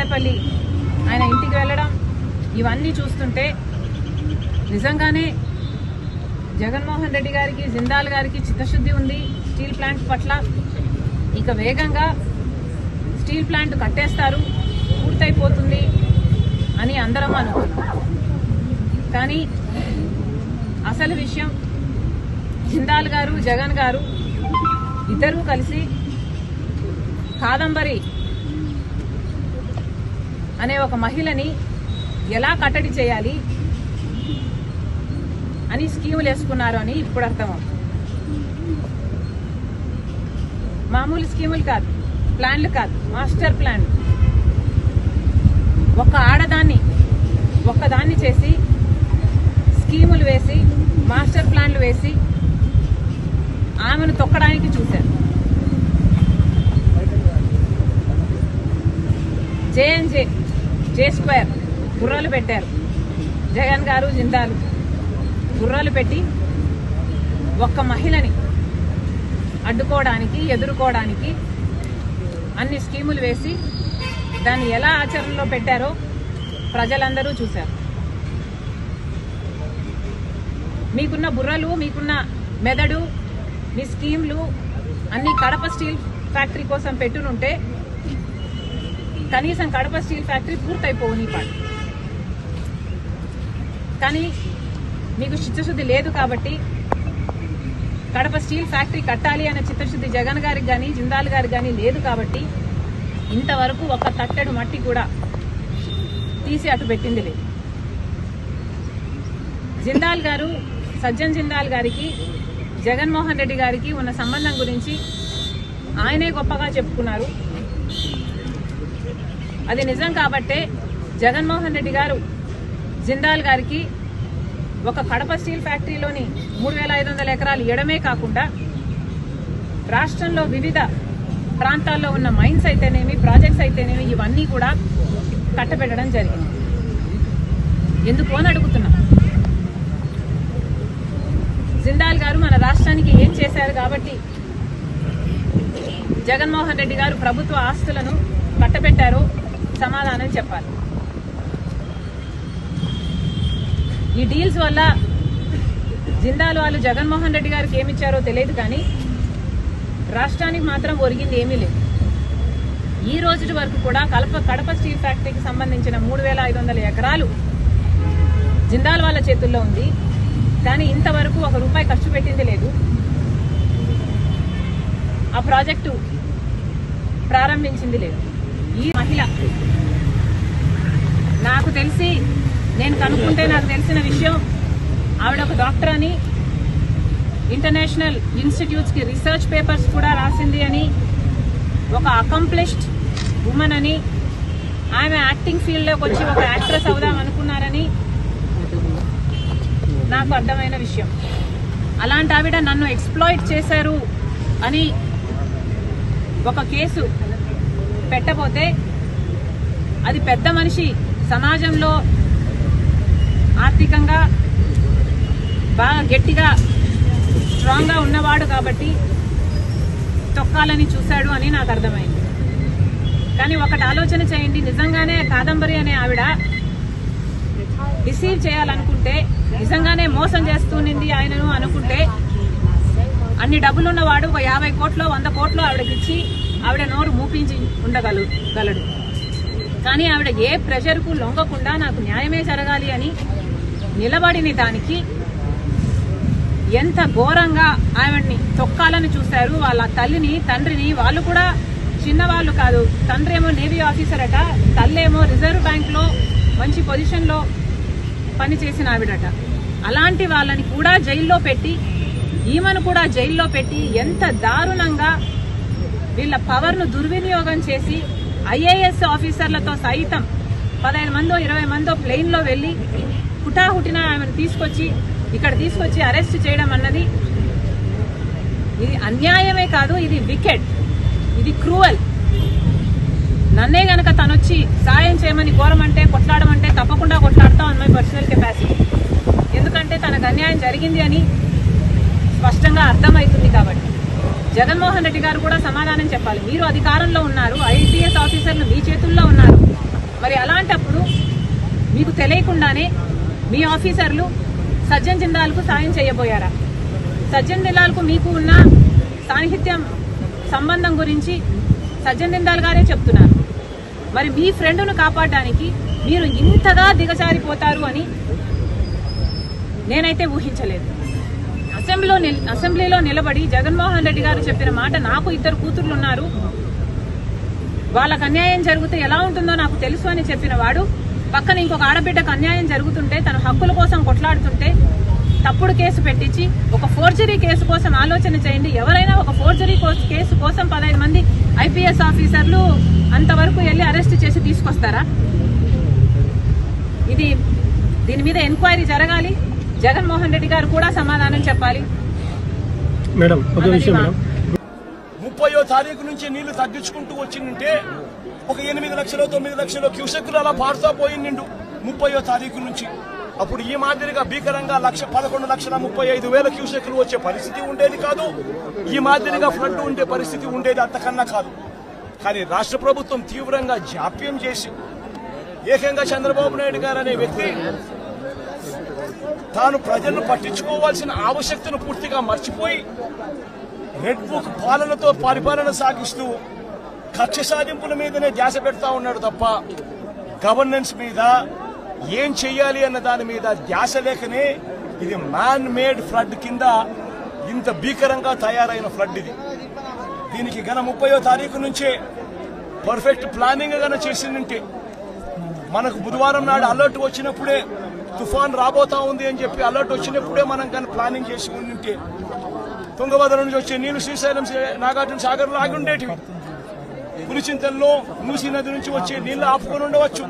తాడేపల్లి ఆయన ఇంటికి వెళ్ళడం ఇవన్నీ చూస్తుంటే నిజంగానే జగన్మోహన్ రెడ్డి గారికి జిందాల్ గారికి చిత్తశుద్ధి ఉంది స్టీల్ ప్లాంట్ పట్ల ఇక వేగంగా స్టీల్ ప్లాంట్ కట్టేస్తారు పూర్తయిపోతుంది అని అందరం అనుకున్నాం కానీ అసలు విషయం జిందాల్ గారు జగన్ గారు ఇద్దరూ కలిసి కాదంబరి అనే ఒక మహిళని ఎలా కట్టడి చేయాలి అని స్కీములు వేసుకున్నారు అని ఇప్పుడు అర్థమవుతుంది మామూలు స్కీములు కాదు ప్లాన్లు కాదు మాస్టర్ ప్లాన్ ఒక ఆడదాన్ని ఒక్కదాన్ని చేసి స్కీములు వేసి మాస్టర్ ప్లాన్లు వేసి ఆమెను తొక్కడానికి చూశారు జేఎన్జే జే స్క్వేర్ గుర్రాలు పెట్టారు జగన్ గారు జిందాలు గుర్రాలు పెట్టి ఒక్క మహిళని అడ్డుకోవడానికి ఎదుర్కోవడానికి అన్ని స్కీములు వేసి దాన్ని ఎలా ఆచరణలో పెట్టారో ప్రజలందరూ చూశారు మీకున్న బుర్రలు మీకున్న మెదడు మీ స్కీమ్లు అన్ని కడప స్టీల్ ఫ్యాక్టరీ కోసం పెట్టునుంటే కనీసం కడప స్టీల్ ఫ్యాక్టరీ పూర్తయిపోవు నీ పాటు కానీ మీకు చిత్తశుద్ధి లేదు కాబట్టి కడప స్టీల్ ఫ్యాక్టరీ కట్టాలి అనే చిత్తశుద్ధి జగన్ గారికి కానీ జిందాల్ గారికి కానీ లేదు కాబట్టి ఇంతవరకు ఒక తట్టెడు మట్టి కూడా తీసి అటు పెట్టింది లేదు జిందాల్ గారు సజ్జన్ జిందాల్ గారికి జగన్మోహన్ రెడ్డి గారికి ఉన్న సంబంధం గురించి ఆయనే గొప్పగా చెప్పుకున్నారు అది నిజం కాబట్టే జగన్మోహన్ రెడ్డి గారు జిందాల్ గారికి ఒక కడప స్టీల్ ఫ్యాక్టరీలోని మూడు వేల ఐదు వందల ఎకరాలు ఇవ్వడమే కాకుండా రాష్ట్రంలో వివిధ ప్రాంతాల్లో ఉన్న మైన్స్ అయితేనేమి ప్రాజెక్ట్స్ అయితేనేమి ఇవన్నీ కూడా కట్టబెట్టడం జరిగింది ఎందుకు అని అడుగుతున్నా జిందాల్ గారు మన రాష్ట్రానికి ఏం చేశారు కాబట్టి జగన్మోహన్ రెడ్డి గారు ప్రభుత్వ ఆస్తులను కట్టబెట్టారో సమాధానం చెప్పాలి ఈ డీల్స్ వల్ల జిందాల్ వాళ్ళు జగన్మోహన్ రెడ్డి గారికి ఏమిచ్చారో తెలియదు కానీ రాష్ట్రానికి మాత్రం ఒరిగింది ఏమీ లేదు ఈ రోజు వరకు కూడా కడప కడప స్టీల్ ఫ్యాక్టరీకి సంబంధించిన మూడు వేల ఐదు వందల ఎకరాలు జిందాల్ వాళ్ళ చేతుల్లో ఉంది కానీ ఇంతవరకు ఒక రూపాయి ఖర్చు పెట్టింది లేదు ఆ ప్రాజెక్టు ప్రారంభించింది లేదు ఈ మహిళ నాకు తెలిసి నేను కనుక్కుంటే నాకు తెలిసిన విషయం ఆవిడ ఒక డాక్టర్ అని ఇంటర్నేషనల్ ఇన్స్టిట్యూట్స్ కి రీసెర్చ్ పేపర్స్ కూడా రాసింది అని ఒక అకంప్లిష్డ్ ఉమెన్ అని ఆమె యాక్టింగ్ ఫీల్డ్ లోకి వచ్చి ఒక యాక్ట్రెస్ అవుదాం అనుకున్నారని నాకు అర్థమైన విషయం అలాంటి ఆవిడ నన్ను ఎక్స్ప్లాయిట్ చేశారు అని ఒక కేసు పెట్టబోతే అది పెద్ద మనిషి సమాజంలో ఆర్థికంగా బాగా గట్టిగా స్ట్రాంగ్గా ఉన్నవాడు కాబట్టి తొక్కాలని చూశాడు అని నాకు అర్థమైంది కానీ ఒకటి ఆలోచన చేయండి నిజంగానే కాదంబరి అనే ఆవిడ రిసీవ్ చేయాలనుకుంటే నిజంగానే మోసం చేస్తునింది ఆయనను అనుకుంటే అన్ని డబ్బులున్నవాడు ఒక యాభై కోట్లు వంద కోట్లు ఆవిడకిచ్చి ఆవిడ నోరు మూపించి ఉండగలు గలడు కానీ ఆవిడ ఏ ప్రెషర్కు లొంగకుండా నాకు న్యాయమే జరగాలి అని నిలబడిన దానికి ఎంత ఘోరంగా ఆవిడ్ని తొక్కాలని చూశారు వాళ్ళ తల్లిని తండ్రిని వాళ్ళు కూడా చిన్నవాళ్ళు కాదు తండ్రి ఏమో నేవీ ఆఫీసర్ అట తల్లేమో రిజర్వ్ బ్యాంక్ లో మంచి పొజిషన్ లో పనిచేసిన ఆవిడట అలాంటి వాళ్ళని కూడా జైల్లో పెట్టి ఈమెను కూడా జైల్లో పెట్టి ఎంత దారుణంగా వీళ్ళ పవర్ ను దుర్వినియోగం చేసి ఐఏఎస్ ఆఫీసర్లతో సైతం పదహైదు మందో ఇరవై మందో ప్లెయిన్ లో వెళ్లి హుటాహుటిన ఆమెను తీసుకొచ్చి ఇక్కడ తీసుకొచ్చి అరెస్ట్ చేయడం అన్నది ఇది అన్యాయమే కాదు ఇది వికెట్ ఇది క్రూవల్ నన్నే గనక తనొచ్చి సాయం చేయమని కోరమంటే కొట్లాడమంటే తప్పకుండా కొట్లాడతాం అన్న మై పర్సనల్ కెపాసిటీ ఎందుకంటే తనకు అన్యాయం జరిగింది అని స్పష్టంగా అర్థమవుతుంది కాబట్టి జగన్మోహన్ రెడ్డి గారు కూడా సమాధానం చెప్పాలి మీరు అధికారంలో ఉన్నారు ఐపీఎస్ ఆఫీసర్లు మీ చేతుల్లో ఉన్నారు తెలియకుండానే మీ ఆఫీసర్లు సజ్జన్ జిందాల్కు సాయం చేయబోయారా సజ్జన్ జిందాల్కు మీకు ఉన్న సాహిత్యం సంబంధం గురించి సజ్జన్ జిందాల్ గారే చెప్తున్నారు మరి మీ ఫ్రెండ్ను కాపాడడానికి మీరు ఇంతగా దిగజారిపోతారు అని నేనైతే ఊహించలేదు అసెంబ్లీలో నిల్- అసెంబ్లీలో నిలబడి జగన్మోహన్ రెడ్డి గారు చెప్పిన మాట నాకు ఇద్దరు కూతుర్లు ఉన్నారు వాళ్ళకు అన్యాయం జరిగితే ఎలా ఉంటుందో నాకు తెలుసు అని చెప్పిన వాడు పక్కన ఇంకొక ఆడబిడ్డకు అన్యాయం జరుగుతుంటే తన హక్కుల కోసం కొట్లాడుతుంటే తప్పుడు కేసు పెట్టించి ఒక ఫోర్జరీ కేసు కోసం ఆలోచన చేయండి ఎవరైనా ఒక ఫోర్జరీ కోస్- కేసు కోసం పదహైదు మంది ఐపీఎస్ ఆఫీసర్లు అంతవరకు వెళ్ళి అరెస్ట్ చేసి తీసుకొస్తారా ఇది దీని మీద ఎంక్వైరీ జరగాలి జగన్మోహన్ రెడ్డి గారు కూడా సమాధానం చెప్పాలి మేడం ఒక విషయం మేడం ముప్పయో తారీఖు నుంచి నీళ్లు తగ్గించుకుంటూ వచ్చిందంటే ఒక ఎనిమిది లక్షలు తొమ్మిది లక్షలు క్యూసెక్కులు అలా పారుతా పోయిండు ముప్పయో తారీఖు నుంచి అప్పుడు ఈ మాదిరిగా భీకరంగా లక్ష పదకొండు లక్షల ముప్పై ఐదు వేల క్యూసెక్కులు వచ్చే పరిస్థితి ఉండేది కాదు ఈ మాదిరిగా ఫ్లడ్ ఉండే పరిస్థితి ఉండేది అంతకన్నా కాదు కానీ రాష్ట్ర ప్రభుత్వం తీవ్రంగా జాప్యం చేసి ఏకంగా చంద్రబాబు నాయుడు గారు అనే వ్యక్తి తాను ప్రజలను పట్టించుకోవాల్సిన ఆవశ్యకతను పూర్తిగా మర్చిపోయి రెడ్ బుక్ పాలనతో పరిపాలన సాగిస్తూ కక్ష సాధింపుల మీదనే ధ్యాస పెడతా ఉన్నాడు తప్ప గవర్నెన్స్ మీద ఏం చెయ్యాలి అన్న దాని మీద ధ్యాస లేకనే ఇది మ్యాన్ మేడ్ ఫ్లడ్ కింద ఇంత భీకరంగా తయారైన ఫ్లడ్ ఇది దీనికి గన ముప్పయో తారీఖు నుంచే పర్ఫెక్ట్ ప్లానింగ్ గన చేసిందంటే మనకు బుధవారం నాడు అలర్ట్ వచ్చినప్పుడే తుఫాన్ రాబోతా ఉంది అని చెప్పి అలర్ట్ వచ్చినప్పుడే మనం కానీ ప్లానింగ్ చేసి ఉంటే తుంగభద్ర నుంచి వచ్చే నీళ్లు శ్రీశైలం నాగార్జున సాగర్ లాగి ఉండేటివి పులిచింతల్లో మూసీ నది నుంచి వచ్చే నీళ్లు ఆపుకొని ఉండవచ్చు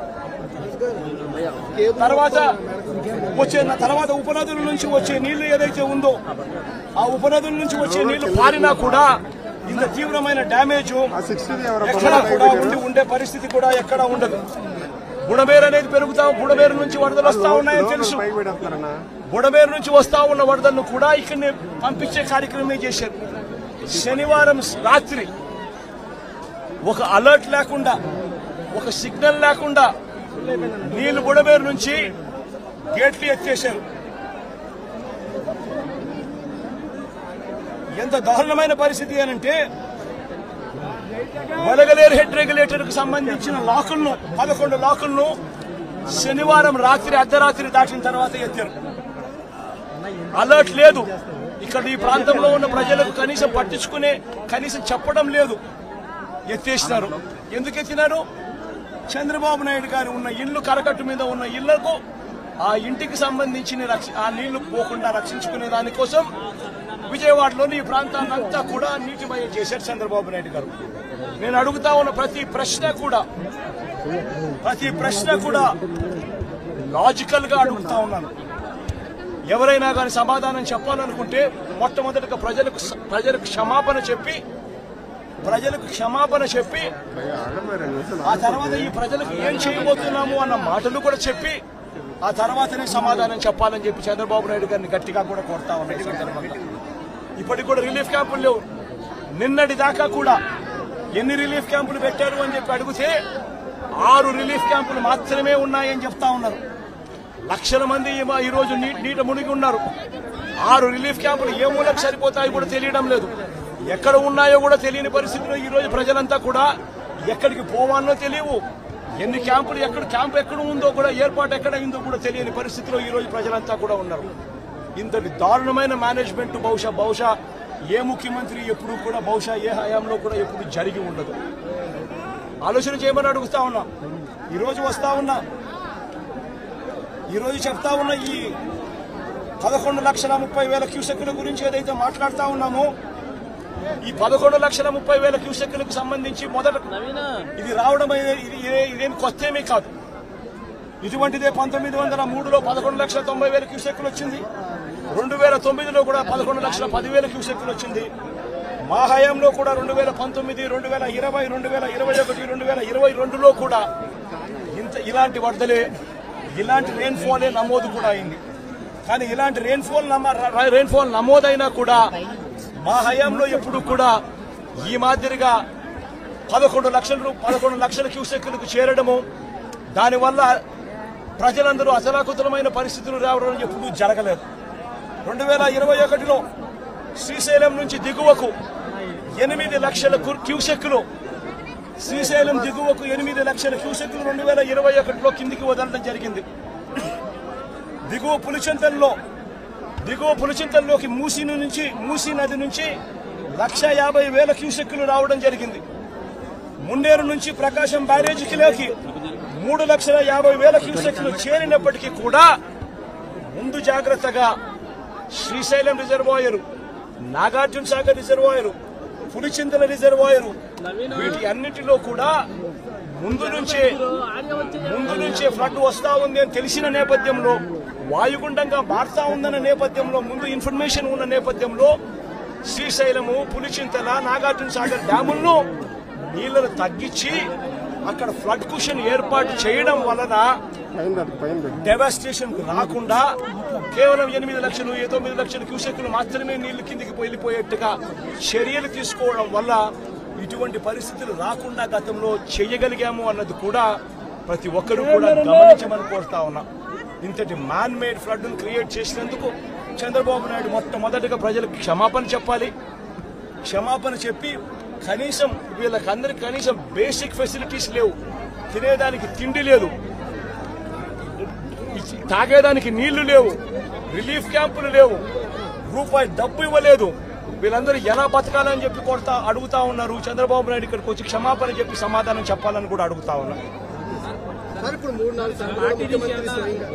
తర్వాత వచ్చే తర్వాత ఉపనదుల నుంచి వచ్చే నీళ్లు ఏదైతే ఉందో ఆ ఉపనదుల నుంచి వచ్చే నీళ్లు పారినా కూడా ఇంత తీవ్రమైన డ్యామేజ్ ఎక్కడా కూడా ఉండి ఉండే పరిస్థితి కూడా ఎక్కడా ఉండదు బుడమేరు అనేది పెరుగుతా బుడమేరు నుంచి వరదలు వస్తా ఉన్నాయని తెలుసు బుడమేరు నుంచి వస్తా ఉన్న వరదలను కూడా ఇక్కడనే పంపించే కార్యక్రమం చేశారు శనివారం రాత్రి ఒక అలర్ట్ లేకుండా ఒక సిగ్నల్ లేకుండా నీళ్లు బుడమేరు నుంచి గేట్లు ఎత్తేశారు ఎంత దారుణమైన పరిస్థితి అనంటే వలగలేరు హెడ్ రెగ్యులేటర్ కు సంబంధించిన లాకులను పదకొండు లాకులను శనివారం రాత్రి అర్ధరాత్రి దాటిన తర్వాత ఎత్తారు అలర్ట్ లేదు ఇక్కడ ఈ ప్రాంతంలో ఉన్న ప్రజలకు కనీసం పట్టించుకునే కనీసం చెప్పడం లేదు ఎత్తేసినారు ఎందుకు ఎత్తినారు చంద్రబాబు నాయుడు గారు ఉన్న ఇల్లు కరకట్టు మీద ఉన్న ఇళ్లకు ఆ ఇంటికి సంబంధించిన రక్ష- ఆ నీళ్లు పోకుండా రక్షించుకునే దానికోసం విజయవాడలోని ఈ ప్రాంతాన్నంతా కూడా నీటిమయం చేశారు చంద్రబాబు నాయుడు గారు నేను అడుగుతా ఉన్న ప్రతి ప్రశ్న కూడా ప్రతి ప్రశ్న కూడా లాజికల్ గా అడుగుతా ఉన్నాను ఎవరైనా కానీ సమాధానం చెప్పాలనుకుంటే మొట్టమొదటిగా ప్రజలకు స- ప్రజలకు క్షమాపణ చెప్పి ప్రజలకు క్షమాపణ చెప్పి ఆ తర్వాత ఈ ప్రజలకు ఏం చేయబోతున్నాము అన్న మాటలు కూడా చెప్పి ఆ తర్వాతనే సమాధానం చెప్పాలని చెప్పి చంద్రబాబు నాయుడు గారిని గట్టిగా కూడా కొడతా ఉన్నాయి ఈ సందర్భంగా. ఇప్పటికి కూడా రిలీఫ్ క్యాంపులు లేవు నిన్నటి దాకా కూడా ఎన్ని రిలీఫ్ క్యాంపులు పెట్టారు అని చెప్పి అడిగితే ఆరు రిలీఫ్ క్యాంపులు మాత్రమే ఉన్నాయని చెప్తా ఉన్నారు లక్షల మంది ఈ- ఈ రోజు నీ- నీట మునిగి ఉన్నారు ఆరు రిలీఫ్ క్యాంపులు ఏ మూలకు సరిపోతాయో కూడా తెలియడం లేదు ఎక్కడ ఉన్నాయో కూడా తెలియని పరిస్థితిలో ఈ రోజు ప్రజలంతా కూడా ఎక్కడికి పోవాలో తెలియవు ఎన్ని క్యాంపులు ఎక్కడ క్యాంప్ ఎక్కడ ఉందో కూడా ఏర్పాటు ఎక్కడ అయిందో కూడా తెలియని పరిస్థితిలో ఈ రోజు ప్రజలంతా కూడా ఉన్నారు ఇంతటి దారుణమైన మేనేజ్మెంట్ బహుశా బహుశా ఏ ముఖ్యమంత్రి ఎప్పుడు కూడా బహుశా ఏ హయాంలో కూడా ఎప్పుడు జరిగి ఉండదు ఆలోచన చేయమని అడుగుతా ఉన్నా ఈరోజు వస్తా ఉన్నా ఈరోజు చెప్తా ఉన్న ఈ పదకొండు లక్షల ముప్పై వేల క్యూసెక్కుల గురించి ఏదైతే మాట్లాడుతా ఉన్నామో ఈ పదకొండు లక్షల ముప్పై వేల క్యూసెక్కులకు సంబంధించి మొదట ఇది రావడం అనేది ఇది ఇదే- ఇదేం కొత్త ఏమీ కాదు ఇటువంటిదే పంతొమ్మిది వందల మూడులో పదకొండు లక్షల తొంభై వేల క్యూసెక్కులు వచ్చింది రెండు వేల తొమ్మిదిలో కూడా పదకొండు లక్షల పదివేల క్యూసెక్కులు వచ్చింది మా హయాంలో కూడా రెండు వేల పంతొమ్మిది రెండు వేల ఇరవై రెండు వేల ఇరవై ఒకటి రెండు వేల ఇరవై రెండులో కూడా ఇంత ఇలాంటి వరదలే ఇలాంటి రెయిన్ఫాలే నమోదు కూడా అయింది కానీ ఇలాంటి రెయిన్ఫాల్ నమ రెయిన్ఫాల్ నమోదైనా కూడా మా హయాంలో ఎప్పుడు కూడా ఈ మాదిరిగా పదకొండు లక్షల రూ- పదకొండు లక్షల క్యూసెక్కులకు చేరడము దానివల్ల ప్రజలందరూ అచలాకుతలమైన పరిస్థితులు రావడం ఎప్పుడూ జరగలేదు రెండు వేల ఇరవై ఒకటిలో శ్రీశైలం నుంచి దిగువకు ఎనిమిది లక్షల కు- క్యూసెక్కులు శ్రీశైలం దిగువకు ఎనిమిది లక్షల క్యూసెక్కులు రెండు వేల ఇరవై ఒకటిలో కిందికి వదలడం జరిగింది దిగువ పులిచింతల్లో దిగువ పులిచింతల్లోకి మూసీ నుంచి మూసీ నది నుంచి లక్ష యాభై వేల క్యూసెక్కులు రావడం జరిగింది మున్నేరు నుంచి ప్రకాశం బ్యారేజీకి మూడు లక్షల యాభై వేల క్యూసెక్లు చేరినప్పటికీ కూడా ముందు జాగ్రత్తగా Srisailam reservoir Nagarjuna Sagar reservoir Pulichintala reservoir వీటి అన్నిటిలో కూడా ముందు నుంచే ముందు నుంచే ఫ్లడ్ వస్తా ఉంది అని తెలిసిన నేపథ్యంలో వాయుగుండంగా మారుతా ఉందన్న నేపథ్యంలో ముందు ఇన్ఫర్మేషన్ ఉన్న నేపథ్యంలో శ్రీశైలము పులిచింతల నాగార్జున సాగర్ డ్యాములను నీళ్లను తగ్గించి అక్కడ ఫ్లడ్ కుషన్ ఏర్పాటు చేయడం వలన డెవాస్టేషన్ రాకుండా కేవలం ఎనిమిది లక్షలు ఏ తొమ్మిది లక్షల క్యూసెక్కులు మాత్రమే నీళ్లు కిందికి వెళ్ళిపోయేట్టుగా చర్యలు తీసుకోవడం వల్ల ఇటువంటి పరిస్థితులు రాకుండా గతంలో చేయగలిగాము అన్నది కూడా ప్రతి ఒక్కరూ కూడా గమనించమని కోరుతా ఉన్నా ఇంతటి మ్యాన్ మేడ్ ఫ్లడ్ క్రియేట్ చేసినందుకు చంద్రబాబు నాయుడు మొట్టమొదటిగా ప్రజలకు క్షమాపణ చెప్పాలి క్షమాపణ చెప్పి కనీసం వీళ్ళకందరికి కనీసం బేసిక్ ఫెసిలిటీస్ లేవు తినేదానికి తిండి లేదు ఇచ్చి- తాగేదానికి నీళ్లు లేవు రిలీఫ్ క్యాంపులు లేవు రూపాయి డబ్బు ఇవ్వలేదు వీళ్ళందరూ ఎలా బతకాలని చెప్పి కొడతా అడుగుతా ఉన్నారు చంద్రబాబు నాయుడు ఇక్కడికి వచ్చి క్షమాపణ చెప్పి సమాధానం చెప్పాలని కూడా అడుగుతా ఉన్నారు సార్ ఇప్పుడు మూడు నాలుగు సార్లు ముఖ్యమంత్రి స్వయంగా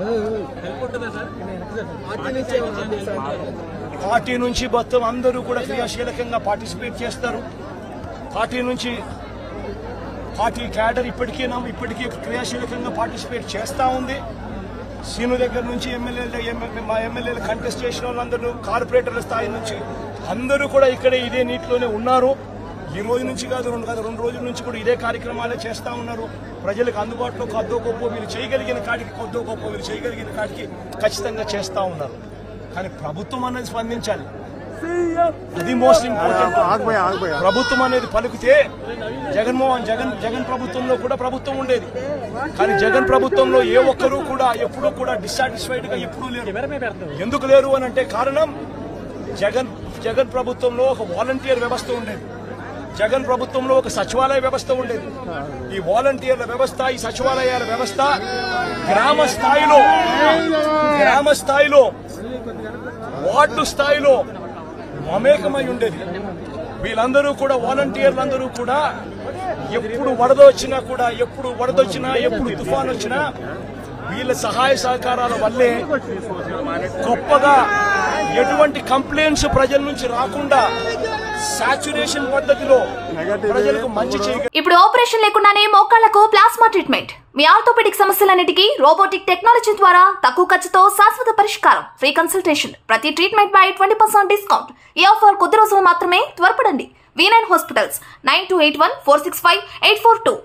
పార్టీ నుంచి ఏమైనా ఆదేశాలు పార్టీ నుంచి మొత్తం అందరూ కూడా క్రియాశీలకంగా పార్టిసిపేట్ చేస్తారు పార్టీ నుంచి పార్టీ క్యాడర్ ఇప్పటికీ నా- ఇప్పటికీ క్రియాశీలకంగా పార్టిసిపేట్ చేస్తా ఉంది సీను దగ్గర నుంచి ఎమ్మెల్యేలు మా ఎమ్మెల్యేలు కంటెస్ట్ చేసిన వాళ్ళందరూ కార్పొరేటర్ల స్థాయి నుంచి అందరూ కూడా ఇక్కడే ఇదే నీటిలోనే ఉన్నారు ఈ రోజు నుంచి కాదు రెండు కాదు రెండు రోజుల నుంచి కూడా ఇదే కార్యక్రమాలే చేస్తా ఉన్నారు ప్రజలకు అందుబాటులో కొద్దో గొప్ప వీళ్ళు చేయగలిగిన కాడికి కొద్దో గొప్ప వీళ్ళు చేయగలిగిన కాడికి ఖచ్చితంగా చేస్తా ఉన్నారు కానీ ప్రభుత్వం అనేది స్పందించాలి అది మోస్ట్ ఇంపార్టెంట్ ప్రభుత్వం అనేది పలికితే జగన్మోహన్ జగన్ జగన్ ప్రభుత్వంలో కూడా ప్రభుత్వం ఉండేది కానీ జగన్ ప్రభుత్వంలో ఏ ఒక్కరూ కూడా ఎప్పుడూ కూడా డిస్సాటిస్ఫైడ్ గా ఎప్పుడూ లేరు ఎందుకు లేరు అని అంటే కారణం జగన్ జగన్ ప్రభుత్వంలో ఒక వాలంటీర్ వ్యవస్థ ఉండేది జగన్ ప్రభుత్వంలో ఒక సచివాలయ వ్యవస్థ ఉండేది ఈ వాలంటీర్ల వ్యవస్థ ఈ సచివాలయాల వ్యవస్థ గ్రామ స్థాయిలో గ్రామ స్థాయిలో వార్డు స్థాయిలో మమేకమై ఉండేది వీళ్ళందరూ కూడా వాలంటీర్లందరూ కూడా ఎప్పుడు వరద వచ్చినా కూడా ఎప్పుడు వరద వచ్చినా ఎప్పుడు తుఫాన్ వచ్చినా వీళ్ళ సహాయ సహకారాల వల్లే గొప్పగా ఎటువంటి కంప్లైంట్స్ ప్రజల నుంచి రాకుండా సాచురేషన్ పద్ధతిలో ప్రజలకు మంచి చేయగలిగే ఇప్పుడు ఆపరేషన్ లేకుండానే మోకాళ్లకు ప్లాస్మా ట్రీట్మెంట్ మీ ఆర్థోపెడిక్ సమస్యలన్నిటికీ రోబోటిక్ టెక్నాలజీ ద్వారా తక్కువ ఖర్చుతో శాశ్వత పరిష్కారం ఫ్రీ కన్సల్టేషన్ ప్రతి ట్రీట్మెంట్ పై ట్వంటీ పర్సెంట్ డిస్కౌంట్ ఈ ఆఫర్ కొద్ది రోజులు మాత్రమే త్వరపడండి V nine hospitals nine two eight one four six five eight four two